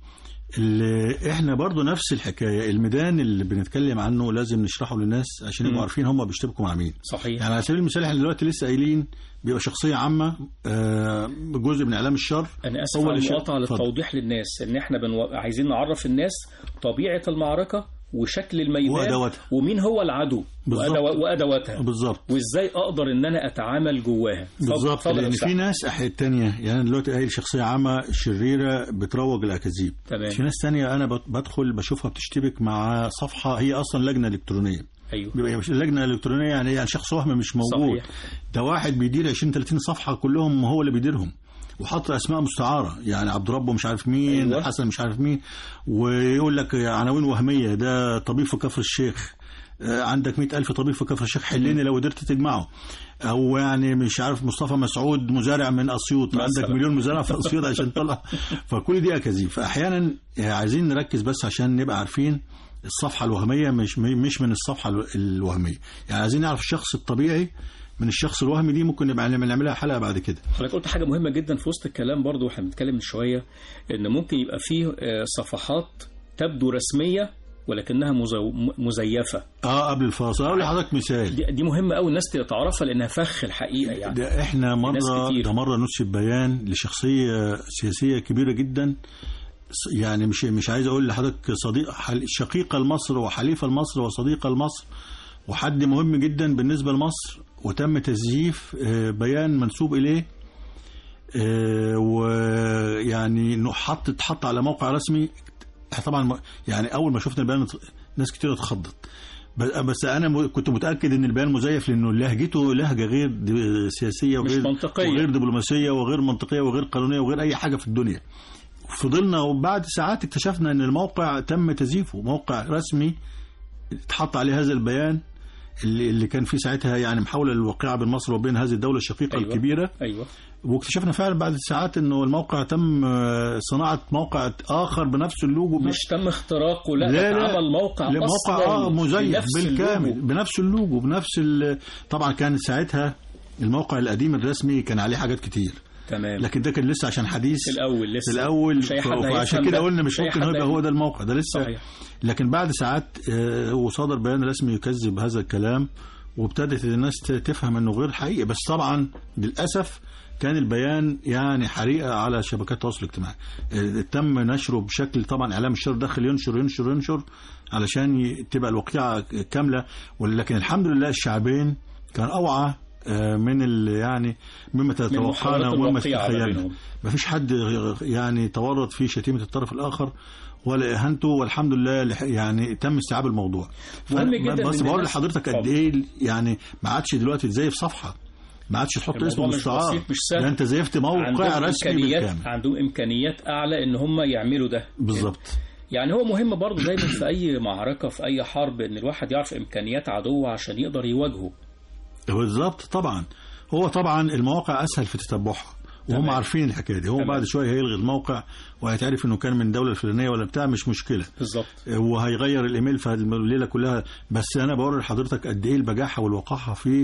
اللي احنا برضو نفس الحكايه الميدان اللي بنتكلم عنه لازم نشرحه للناس عشان يبقوا مم. عارفين هم بيشتبكوا مع مين صحيح يعني على سبيل المثال احنا دلوقتي لسه قايلين بيبقى شخصيه عامه آه، جزء من اعلام الشر انا اسف هو على اللي شا- المقاطعه اتفضل. للتوضيح للناس ان احنا بنو... عايزين نعرف الناس طبيعه المعركه وشكل الميدان وأدواتها. ومين هو العدو بالظبط. وأدو... وادواتها بالظبط وازاي اقدر ان انا اتعامل جواها اتفضل- بالظبط اتفضل يا لان أستاذ في ناس أحيان تانية يعني أنا دلوقتي قايل شخصيه عامه شريره بتروج الاكاذيب تمام. في ناس تانية انا بت- بدخل بشوفها بتشتبك مع صفحه هي اصلا لجنه الكترونيه ايوه بيبقى مش اللجنه الالكترونيه يعني يعني شخص وهم مش موجود صحيح. ده واحد بيدير 20 30 صفحه كلهم هو اللي بيديرهم وحط اسماء مستعاره يعني عبد ربه مش عارف مين أيوة. أيوة. حسن مش عارف مين ويقول لك عناوين وهميه ده طبيب في كفر الشيخ آه، عندك مئة ألف طبيب في كفر الشيخ حلني لو قدرت تجمعه أو يعني مش عارف مصطفى مسعود مزارع من أسيوط مثلاً. عندك مليون مزارع في أسيوط عشان طلع فكل دي أكاذيب فأحيانا عايزين نركز بس عشان نبقى عارفين الصفحة الوهمية مش مش من الصفحة الوهمية يعني عايزين نعرف الشخص الطبيعي من الشخص الوهمي دي ممكن نبقى نعملها حلقة بعد كده حضرتك قلت حاجه مهمه جدا في وسط الكلام برضو واحنا بنتكلم من شويه ان ممكن يبقى فيه آه، صفحات تبدو رسميه ولكنها مزو... م- مزيفه اه قبل الفاصل اقول لحضرتك مثال دي, دي مهمه قوي الناس تعرفها لانها فخ الحقيقه يعني ده احنا ناس مره كتير. ده مره نسب بيان لشخصيه سياسيه كبيره جدا س- يعني مش مش عايز اقول لحضرتك صديق حل- شقيقه لمصر وحليفه لمصر وصديقه لمصر وحد مهم جدا بالنسبه لمصر وتم تزييف آه، بيان منسوب اليه آه، ويعني انه حط اتحط على موقع رسمي طبعا م- يعني اول ما شفنا البيان ناس كتير اتخضت ب- بس انا م- كنت متاكد ان البيان مزيف لانه لهجته لهجه غير د- سياسيه مش وغير منطقية. وغير دبلوماسيه وغير منطقيه وغير قانونيه وغير اي حاجه في الدنيا فضلنا وبعد ساعات اكتشفنا ان الموقع تم تزييفه موقع رسمي اتحط عليه هذا البيان اللي, اللي كان فيه ساعتها يعني محاوله للوقيعه بين مصر وبين هذه الدوله الشقيقه أيوة. أيوة. الكبيره ايوه واكتشفنا فعلا بعد ساعات انه الموقع تم آه، صناعه موقع اخر بنفس اللوجو مش تم اختراقه لا, لا، لا. اتعمل موقع لا، موقع أصلاً اه مزيف بنفس بالكامل اللوجو. بنفس اللوجو بنفس ال... طبعا كان ساعتها الموقع القديم الرسمي كان عليه حاجات كتير تمام لكن ده كان لسه عشان حديث في الاول لسه في الاول مش أي حد ف- هيفهم فعشان كده ده. قلنا مش أي ممكن حد هو يبقى هيفهم. هو ده الموقع ده لسه صحيح لكن بعد ساعات آه، وصدر بيان رسمي يكذب هذا الكلام وابتدت الناس ت- تفهم انه غير حقيقي بس طبعا للاسف كان البيان يعني حريقه على شبكات التواصل الاجتماعي آه، تم نشره بشكل طبعا اعلام الشر داخل ينشر ينشر ينشر علشان ي- تبقى الوقيعه كامله ولكن الحمد لله الشعبين كان اوعى آه، من ال يعني مما تتوقعنا محاولات ومما الوقيعة ما تتخيلنا بينهم. ما فيش حد يعني تورط في شتيمة الطرف الآخر ولا إهانته والحمد لله لح- يعني تم استيعاب الموضوع مهم فأنا جدا بس إن بقول الناس- لحضرتك قد اتفضل. إيه يعني ما عادش دلوقتي تزيف صفحة ما عادش تحط الموضوع اسم مش مستعار بسيط، مش سهل. ده أنت زيفت موقع عندهم رسمي امكانيات بالكامل عندهم امكانيات اعلى ان هم يعملوا ده بالظبط يعني هو مهم برضه دايما في اي معركه في اي حرب ان الواحد يعرف امكانيات عدوه عشان يقدر يواجهه بالظبط طبعا هو طبعا المواقع اسهل في تتبعها وهم تمام. عارفين الحكايه دي هو تمام. بعد شويه هيلغي الموقع وهيتعرف انه كان من الدوله الفلانيه ولا بتاع مش مشكله بالظبط وهيغير الايميل فالليله كلها بس انا بوري لحضرتك قد ايه البجاحه والوقاحه في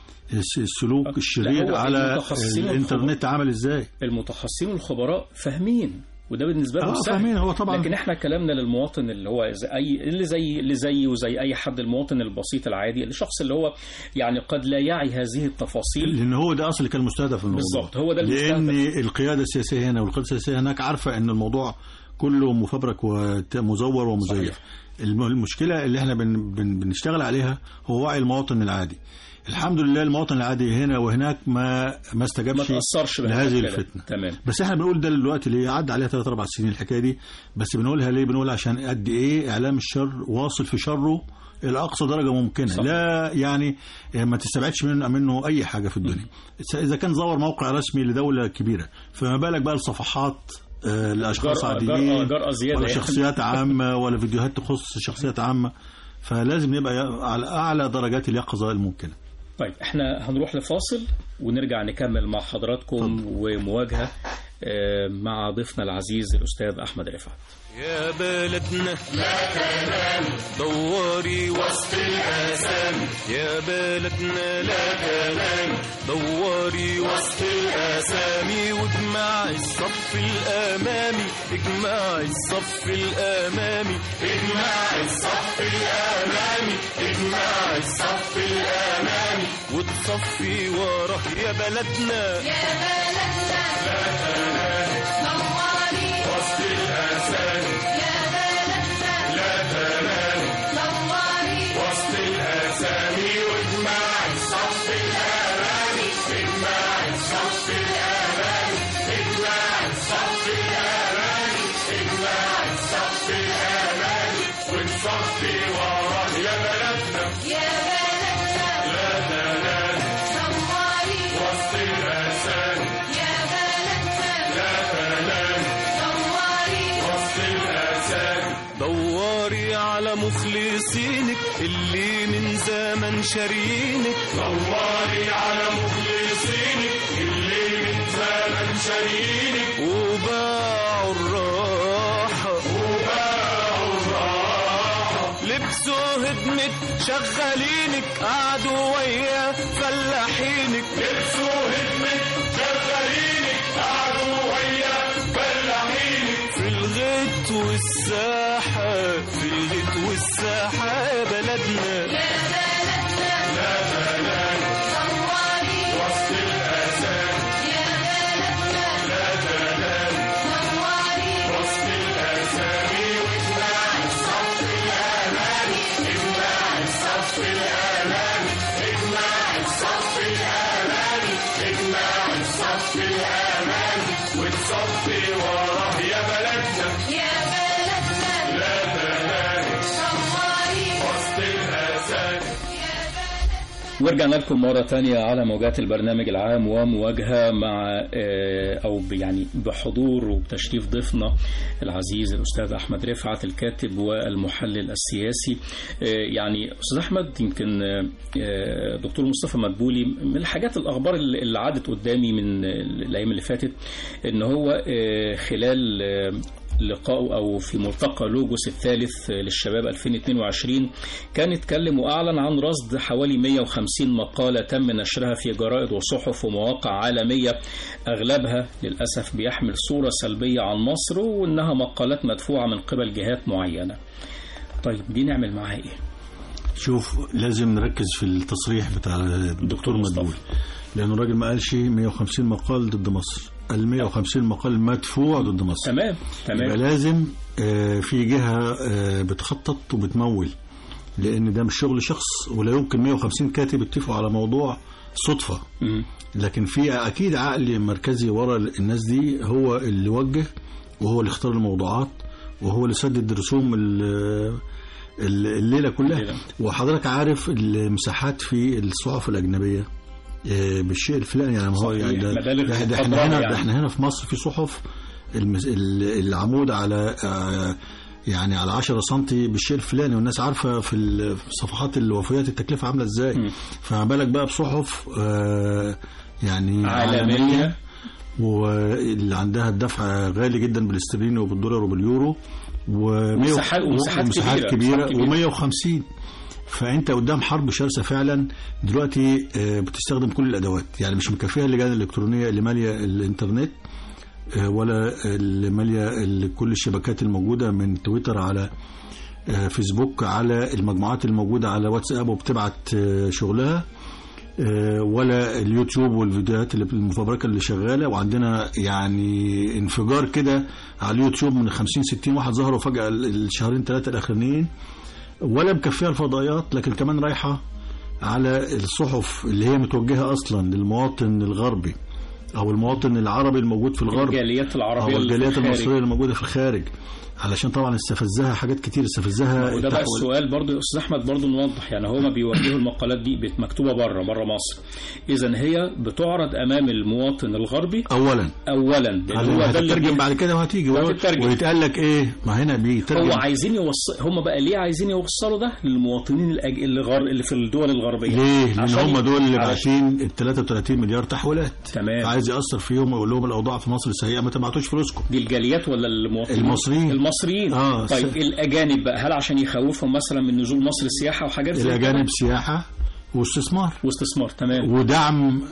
الس- السلوك لا، الشرير هو على المتخصصين الانترنت عامل ازاي المتخصصين والخبراء فاهمين وده بالنسبه له اه سهل فاهمين هو طبعا لكن احنا كلامنا للمواطن اللي هو زي اي اللي زي اللي زيي وزي اي حد المواطن البسيط العادي الشخص اللي هو يعني قد لا يعي هذه التفاصيل لان هو ده اصل اللي كان مستهدف في الموضوع بالظبط هو ده لان المستهدف القياده السياسيه هنا والقياده السياسيه هناك عارفه ان الموضوع كله مفبرك ومزور ومزيف صحيح. الم- المشكله اللي احنا بن بن بنشتغل عليها هو وعي المواطن العادي الحمد لله المواطن العادي هنا وهناك ما ما ما استجابش تاثرش بهذا لهذه الكلام. الفتنه تمام بس احنا بنقول ده دلوقتي ليه عدى عليها ثلاث اربع سنين الحكايه دي بس بنقولها ليه بنقول عشان قد ايه اعلام الشر واصل في شره الى اقصى درجه ممكنه صح. لا يعني ما تستبعدش منه منه اي حاجه في الدنيا اذا كان زور موقع رسمي لدوله كبيره فما بالك بقى الصفحات آه، لاشخاص جرأة- عاديين جرأة- جرأة زيادة ولا يعني. شخصيات عامه ولا فيديوهات تخص شخصيات عامه فلازم نبقى على اعلى درجات اليقظه الممكنه طيب احنا هنروح لفاصل ونرجع نكمل مع حضراتكم ومواجهه آه، مع ضيفنا العزيز الاستاذ احمد رفعت يا بلدنا لا تنام دوري وسط الآثام يا بلدنا لا تنام دوري وسط الآثام واجمع الصف الأمامي اجمع الصف الأمامي اجمع الصف الأمامي اجمع الصف الأمامي وتصفي وراه يا بلدنا دوري على مخلصينك اللي من زمن شارينك دوري على مخلصينك اللي من زمن شارينك وباعوا الراحة وباعوا الراحة لبسوا هدمة شغالينك قعدوا ويا فلاحينك لبسوا هدمة شغالينك قعدوا ويا فلاحينك في الغيط والساحة في الغيط والساحة يا بلدنا ورجعنا لكم مرة تانية على موجات البرنامج العام ومواجهة مع آه، أو ب- يعني بحضور وبتشريف ضيفنا العزيز الأستاذ أحمد رفعت الكاتب والمحلل السياسي آه، يعني أستاذ أحمد يمكن آه، آه، دكتور مصطفى مدبولي من الحاجات الأخبار اللي اللي عدت قدامي من الأيام اللي فاتت إن هو آه، خلال آه، لقائه او في ملتقى لوجوس الثالث للشباب 2022 كان اتكلم واعلن عن رصد حوالي 150 مقاله تم نشرها في جرائد وصحف ومواقع عالميه اغلبها للاسف بيحمل صوره سلبيه عن مصر وانها مقالات مدفوعه من قبل جهات معينه. طيب دي نعمل معاها ايه؟ شوف لازم نركز في التصريح بتاع الدكتور مصطفى. مدبول لانه الراجل ما قالش 150 مقال ضد مصر ال 150 مقال مدفوع ضد مصر تمام يبقى تمام لازم آه، في جهه آه، بتخطط وبتمول لان ده مش شغل شخص ولا يمكن 150 كاتب يتفقوا على موضوع صدفه مم. لكن في اكيد عقل مركزي ورا الناس دي هو اللي وجه وهو اللي اختار الموضوعات وهو اللي سدد رسوم ال- ال- الليله كلها الليلة. وحضرتك عارف المساحات في الصحف الاجنبيه آه، بالشيء الفلاني يعني ما هو صحيح. يعني ده, مبالغ ده, ده مقدرة احنا هنا يعني. ده احنا هنا في مصر في صحف المس- ال- العمود على آه، يعني على 10 سم بالشيء الفلاني والناس عارفه في ال- في صفحات الوفيات التكلفه عامله ازاي مم. فما بالك بقى بصحف آه، يعني عالميه واللي عندها الدفع غالي جدا بالاسترليني وبالدولار وباليورو و ومساحات- ومساحات كبيرة، كبيره مساحات كبيرة. و150 فانت قدام حرب شرسه فعلا دلوقتي آه، بتستخدم كل الادوات يعني مش مكفيها اللجان الالكترونيه اللي ماليه الانترنت آه، ولا اللي ماليه ال- كل الشبكات الموجوده من تويتر على آه، فيسبوك على المجموعات الموجوده على واتساب وبتبعت آه، شغلها آه، ولا اليوتيوب والفيديوهات اللي المفبركه اللي شغاله وعندنا يعني انفجار كده على اليوتيوب من 50 60 واحد ظهروا فجاه ال- الشهرين ثلاثه الاخرانيين ولا مكفيها الفضائيات لكن كمان رايحه على الصحف اللي هي متوجهه اصلا للمواطن الغربي او المواطن العربي الموجود في الغرب الجاليات العربية او اللي في الجاليات الخارج. المصريه الموجوده في الخارج علشان طبعا استفزها حاجات كتير استفزها وده بقى التحول- السؤال برضو يا استاذ احمد برضو نوضح يعني هما بيوجهوا المقالات دي بت- مكتوبه بره بره مصر اذا هي بتعرض امام المواطن الغربي اولا اولا لان هو ده اللي هتترجم بي- بعد كده وهتيجي وهتترجم. ويتقال لك ايه ما هنا بيترجم هو عايزين يوصل هم بقى ليه عايزين يوصلوا ده للمواطنين الأج... اللي, غر... اللي في الدول الغربيه ليه؟ لان عشان- هم دول اللي علشان- باعتين ال 33 مليار تحويلات تمام عايز ياثر فيهم ويقول لهم الاوضاع في مصر سيئه ما تبعتوش فلوسكم دي الجاليات ولا المواطنين المصريين. المصريين آه، طيب س- الاجانب بقى هل عشان يخوفهم مثلا من نزول مصر سياحه وحاجات زي كده؟ الاجانب سياحه واستثمار واستثمار تمام ودعم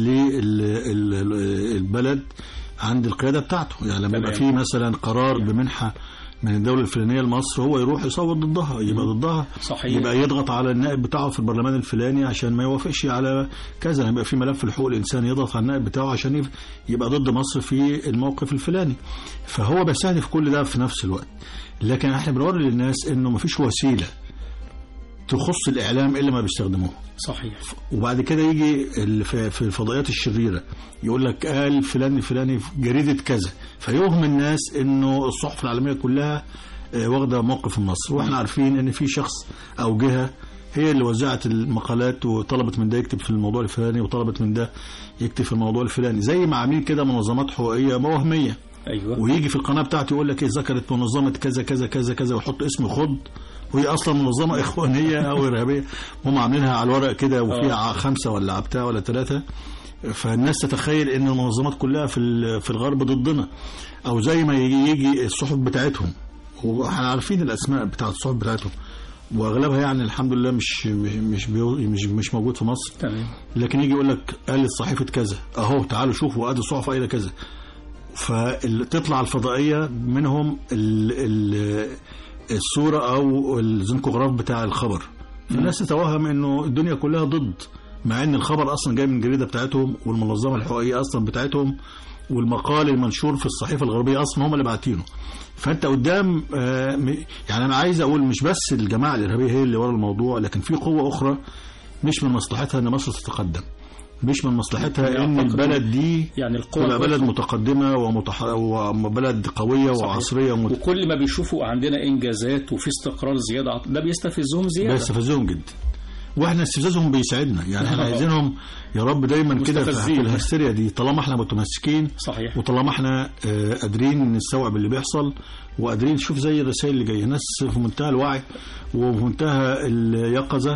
للبلد عند القياده بتاعته يعني لما يبقى تمام. في مثلا قرار بمنحه من الدوله الفلانيه لمصر هو يروح يصوت ضدها يبقى ضدها صحيح. يبقى يضغط على النائب بتاعه في البرلمان الفلاني عشان ما يوافقش على كذا يبقى في ملف لحقوق الانسان يضغط على النائب بتاعه عشان يف- يبقى ضد مصر في الموقف الفلاني فهو بيستهدف كل ده في نفس الوقت لكن احنا بنوري للناس انه ما فيش وسيله تخص الاعلام الا ما بيستخدموه صحيح وبعد كده يجي ال- في في الفضائيات الشريره يقول لك قال فلان الفلاني في جريده كذا فيوهم الناس انه الصحف العالميه كلها آه، واخده موقف من مصر واحنا عارفين ان في شخص او جهه هي اللي وزعت المقالات وطلبت من ده يكتب في الموضوع الفلاني وطلبت من ده يكتب في الموضوع الفلاني زي ما عاملين كده منظمات حقوقيه وهميه ايوه ويجي في القناه بتاعته يقول لك ايه ذكرت منظمه كذا كذا كذا كذا ويحط اسم خض وهي اصلا منظمه اخوانيه او ارهابيه هم عاملينها على الورق كده وفيها خمسه ولا بتاع ولا ثلاثه فالناس تتخيل ان المنظمات كلها في ال- في الغرب ضدنا او زي ما يجي يجي الصحف بتاعتهم واحنا عارفين الاسماء بتاعت الصحف بتاعتهم واغلبها يعني الحمد لله مش مش بيو- مش مش موجود في مصر تمام لكن يجي يقول لك قالت صحيفه كذا اهو تعالوا شوفوا ادي الصحف قايله كذا فتطلع الفضائيه منهم ال ال الصوره او الزنكوغراف بتاع الخبر فالناس تتوهم انه الدنيا كلها ضد مع ان الخبر اصلا جاي من الجريده بتاعتهم والمنظمه الحقوقيه اصلا بتاعتهم والمقال المنشور في الصحيفه الغربيه اصلا هم اللي باعتينه فانت قدام آه، م- يعني انا عايز اقول مش بس الجماعه الارهابيه هي اللي ورا الموضوع لكن في قوه اخرى مش من مصلحتها ان مصر تتقدم مش من مصلحتها ان أعتقد البلد دي يعني القوى تبقى بلد الأخرى. متقدمه ومتح... وبلد قويه صحيح. وعصريه ومت... وكل ما بيشوفوا عندنا انجازات وفي استقرار زياده ده بيستفزهم زياده بيستفزهم جدا واحنا استفزازهم بيساعدنا يعني احنا عايزينهم يا رب دايما كده في مستفزين. في الهستيريا دي طالما احنا متمسكين صحيح وطالما احنا آه، قادرين نستوعب اللي بيحصل وقادرين نشوف زي الرسائل اللي جايه ناس في منتهى الوعي وفي منتهى اليقظه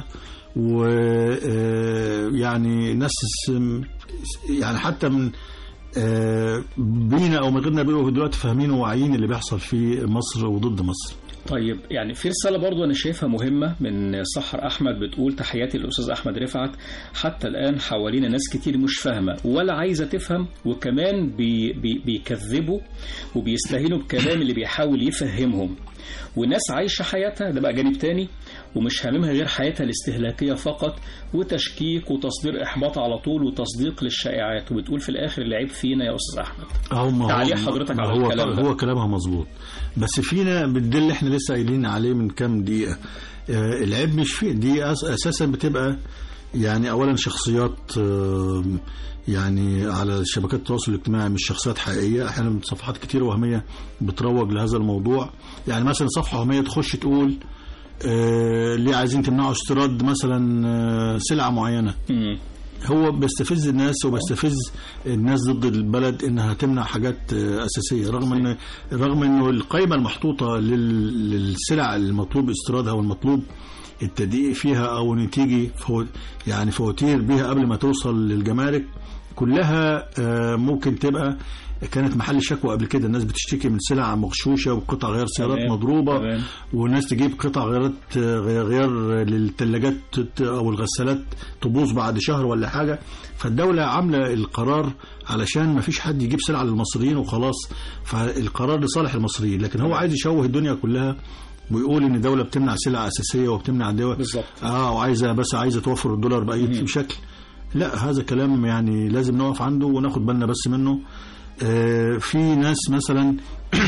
ويعني ناس س- يعني حتى من آه، بينا او من غيرنا بيبقوا دلوقتي فاهمين وواعيين اللي بيحصل في مصر وضد مصر طيب يعني في رسالة برضو أنا شايفها مهمة من سحر أحمد بتقول تحياتي للأستاذ أحمد رفعت حتى الآن حوالينا ناس كتير مش فاهمة ولا عايزة تفهم وكمان بي بي بيكذبوا وبيستهينوا بكلام اللي بيحاول يفهمهم وناس عايشة حياتها ده بقى جانب تاني ومش هاممها غير حياتها الاستهلاكية فقط وتشكيك وتصدير إحباط على طول وتصديق للشائعات وبتقول في الآخر العيب فينا يا أستاذ أحمد أو ما تعليق حضرتك على هو الكلام ده. هو كلامها مظبوط بس فينا بالدل اللي احنا لسه قايلين عليه من كام دقيقه آه، العيب مش فيه دي أس- اساسا بتبقى يعني اولا شخصيات آه، يعني على شبكات التواصل الاجتماعي مش شخصيات حقيقيه احيانا صفحات كتير وهميه بتروج لهذا الموضوع يعني مثلا صفحه وهميه تخش تقول آه، ليه عايزين تمنعوا استيراد مثلا آه، سلعه معينه مم. هو بيستفز الناس وبيستفز الناس ضد البلد انها تمنع حاجات آه، اساسيه رغم ان رغم انه القائمه المحطوطه لل- للسلع المطلوب استيرادها والمطلوب التدقيق فيها او ان تيجي فو يعني فواتير بها قبل ما توصل للجمارك كلها آه، ممكن تبقى كانت محل شكوى قبل كده الناس بتشتكي من سلع مغشوشه وقطع غيار سيارات تمام، مضروبه تمام. والناس تجيب قطع غيارات آه، غيار غيار للثلاجات او الغسالات تبوظ بعد شهر ولا حاجه فالدوله عامله القرار علشان ما فيش حد يجيب سلعه للمصريين وخلاص فالقرار لصالح المصريين لكن هو عايز يشوه الدنيا كلها ويقول ان الدوله بتمنع سلع اساسيه وبتمنع دول بالظبط. اه وعايزه بس عايزه توفر الدولار باي شكل لا هذا كلام يعني لازم نقف عنده وناخد بالنا بس منه آه في ناس مثلا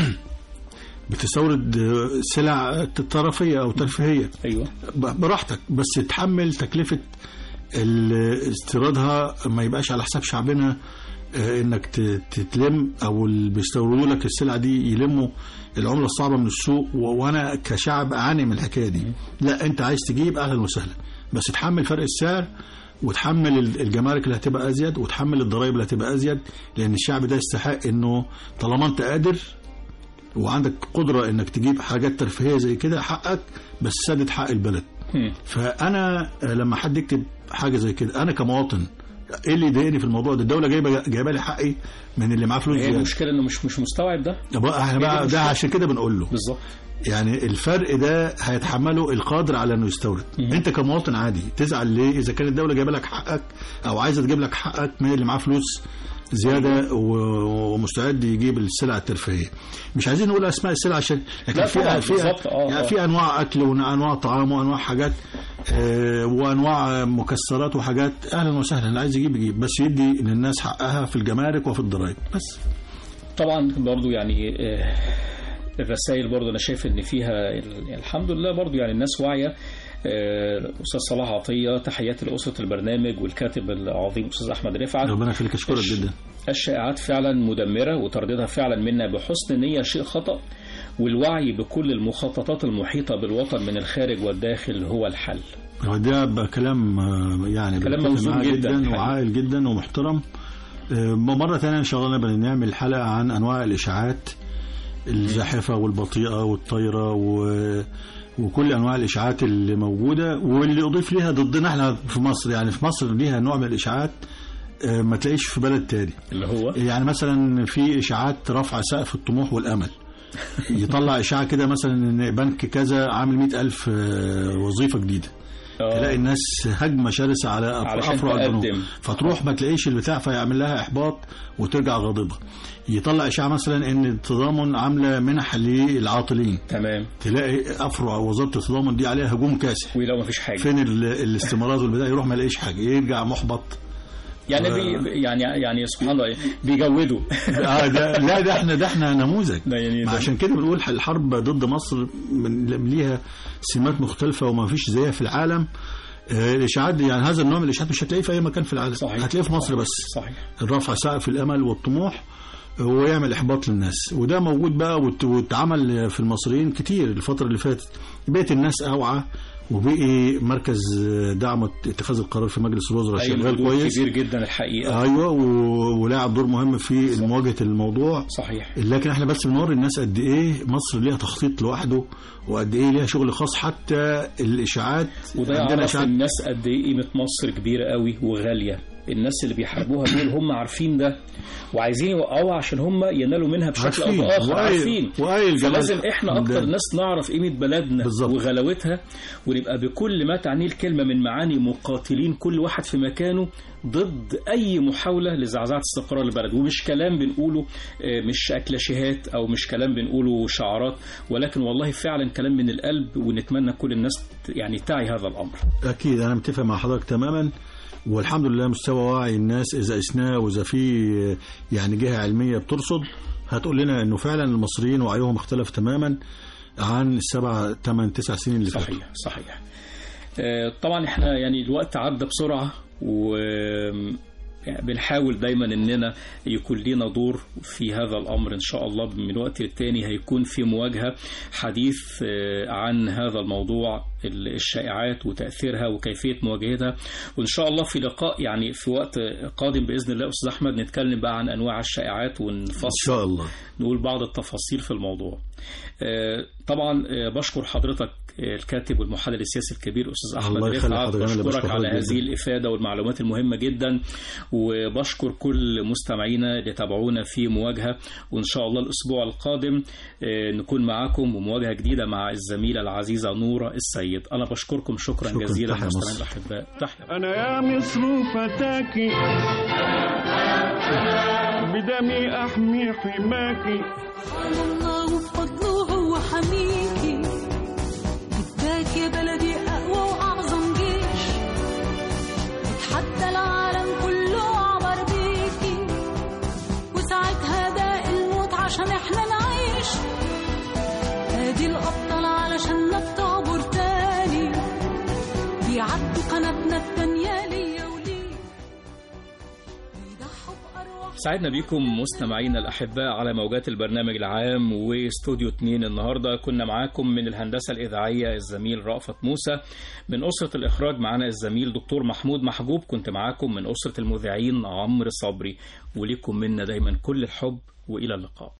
بتستورد آه، سلع طرفيه او ترفيهيه ايوه ب- براحتك بس تحمل تكلفه ال- استيرادها ما يبقاش على حساب شعبنا آه، انك ت- تتلم او اللي بيستوردوا لك السلع دي يلموا العمله الصعبه من السوق و- وانا كشعب اعاني من الحكايه دي لا انت عايز تجيب اهلا وسهلا بس تحمل فرق السعر وتحمل ال- الجمارك اللي هتبقى ازيد وتحمل الضرائب اللي هتبقى ازيد لان الشعب ده يستحق انه طالما انت قادر وعندك قدره انك تجيب حاجات ترفيهيه زي كده حقك بس سدد حق البلد مم. فانا لما حد يكتب حاجه زي كده انا كمواطن ايه اللي يضايقني في الموضوع ده الدوله جايبه جايبه لي حقي من اللي معاه فلوس هي زياده المشكله انه مش مش مستوعب ده بقى احنا هي دي بقى ده المشكلة. عشان كده بنقول له بالظبط يعني الفرق ده هيتحمله القادر على انه يستورد مم. انت كمواطن عادي تزعل ليه اذا كانت الدوله جايبه لك حقك او عايزه تجيب لك حقك من اللي معاه فلوس زياده و- ومستعد يجيب السلع الترفيهيه مش عايزين نقول اسماء السلع عشان لكن لا في طبعاً، في بالظبط، آه، يعني آه. في انواع اكل وانواع طعام وانواع حاجات آه، وانواع مكسرات وحاجات اهلا وسهلا اللي عايز يجيب يجيب بس يدي للناس حقها في الجمارك وفي الضرائب بس طبعا برضو يعني آه، الرسائل برضو انا شايف ان فيها ال- الحمد لله برضو يعني الناس واعيه آه، استاذ صلاح عطيه تحياتي لاسره البرنامج والكاتب العظيم استاذ احمد رفعت ربنا يخليك اشكرك الش- جدا الشائعات فعلا مدمره وترديدها فعلا منا بحسن نيه شيء خطا والوعي بكل المخططات المحيطه بالوطن من الخارج والداخل هو الحل هو ده بقى كلام آه، يعني كلام بنتفق موزون معاه جداً جدا الحقيقة. وعاقل جدا ومحترم آه، مرة تانية إن شاء الله نبقى نعمل حلقة عن أنواع الإشاعات الزاحفة والبطيئة والطايرة و... وكل أنواع الإشاعات اللي موجودة واللي أضيف ليها ضدنا إحنا في مصر يعني في مصر ليها نوع من الإشاعات آه، ما تلاقيش في بلد تاني اللي هو يعني مثلا في إشاعات رفع سقف الطموح والأمل يطلع إشاعة كده مثلا إن بنك كذا عامل مئة ألف آه، وظيفة جديدة آه، تلاقي الناس هجمه شرسه على علشان افرع البنوك تقدم. فتروح ما تلاقيش البتاع فيعمل لها احباط وترجع غاضبه يطلع اشاعه مثلا ان التضامن عامله منح للعاطلين تمام تلاقي افرع وزاره التضامن دي عليها هجوم كاسح ولو ما فيش حاجه فين ال- الاستمارات والبتاع يروح ما يلاقيش حاجه يرجع محبط يعني بي يعني يعني سبحان الله بيجودوا آه ده لا ده احنا ده احنا نموذج ده يعني ما ده- عشان كده بنقول الحرب ضد مصر من ليها سمات مختلفه وما فيش زيها في العالم آه، الاشاعات دي يعني هذا النوع من الاشاعات مش هتلاقيه في اي مكان في العالم صحيح. هتلاقيه في مصر بس صحيح الرفع سقف الامل والطموح ويعمل احباط للناس وده موجود بقى وات- واتعمل في المصريين كتير الفتره اللي فاتت بقت الناس اوعى وبقي مركز دعم اتخاذ القرار في مجلس الوزراء أيوة شغال دور كويس كبير جدا الحقيقه ايوه و- ولاعب دور مهم في مواجهه الموضوع صحيح لكن احنا بس بنوري الناس قد ايه مصر ليها تخطيط لوحده وقد ايه ليها شغل خاص حتى الاشاعات وده عندنا يعرف اشاعات الناس قد ايه قيمه مصر كبيره قوي وغاليه الناس اللي بيحاربوها دول هم عارفين ده وعايزين يوقعوها عشان هم ينالوا منها بشكل او عارفين. باخر وآي- عارفين وآي الجمال فلازم احنا ده. اكتر ناس نعرف قيمه بلدنا بالظبط. وغلاوتها ونبقى بكل ما تعنيه الكلمه من معاني مقاتلين كل واحد في مكانه ضد اي محاوله لزعزعه استقرار البلد ومش كلام بنقوله آه، مش اكلاشيهات او مش كلام بنقوله شعارات ولكن والله فعلا كلام من القلب ونتمنى كل الناس ت- يعني تعي هذا الامر اكيد انا متفق مع حضرتك تماما والحمد لله مستوى وعي الناس اذا قسناه واذا في يعني جهه علميه بترصد هتقول لنا انه فعلا المصريين وعيهم اختلف تماما عن السبع ثمان تسع سنين اللي فاتوا صحيح صحيح آه، طبعا احنا يعني الوقت عدى بسرعة و يعني بنحاول دايما اننا يكون لنا دور في هذا الامر ان شاء الله من وقت للتاني هيكون في مواجهه حديث آه، عن هذا الموضوع ال- الشائعات وتاثيرها وكيفيه مواجهتها وان شاء الله في لقاء يعني في وقت قادم باذن الله استاذ احمد نتكلم بقى عن انواع الشائعات ان ونفصل شاء الله نقول بعض التفاصيل في الموضوع آه، طبعا آه، بشكر حضرتك الكاتب والمحلل السياسي الكبير استاذ احمد الله يخلي رفعت حضرتك، أنا بشكرك بشكر على حضرتك هذه جداً. الافاده والمعلومات المهمه جدا وبشكر كل مستمعينا اللي تابعونا في مواجهه وان شاء الله الاسبوع القادم آه، نكون معاكم ومواجهه جديده مع الزميله العزيزه نوره السيد انا بشكركم شكرا, شكراً. جزيلا تحيا مستمعينا مصر. الاحباء تحيا أنا يا مصر فتاكي بدمي أحمي حماكي الله بفضله هو حميكي فداك يا بلدي أقوى وأعظم جيش اتحدى العالم كله عبر بيكي وساعتها ده الموت عشان احنا نعيش ادي الأبطال علشان نتعبر تاني بيعدوا قناتنا التانية ليا وليك بيضحوا بأرواح سعدنا بكم مستمعينا الأحباء على موجات البرنامج العام واستوديو 2 النهاردة كنا معاكم من الهندسة الإذاعية الزميل رأفت موسى من أسرة الإخراج معنا الزميل دكتور محمود محجوب كنت معاكم من أسرة المذيعين عمرو صبري وليكم منا دايما كل الحب وإلى اللقاء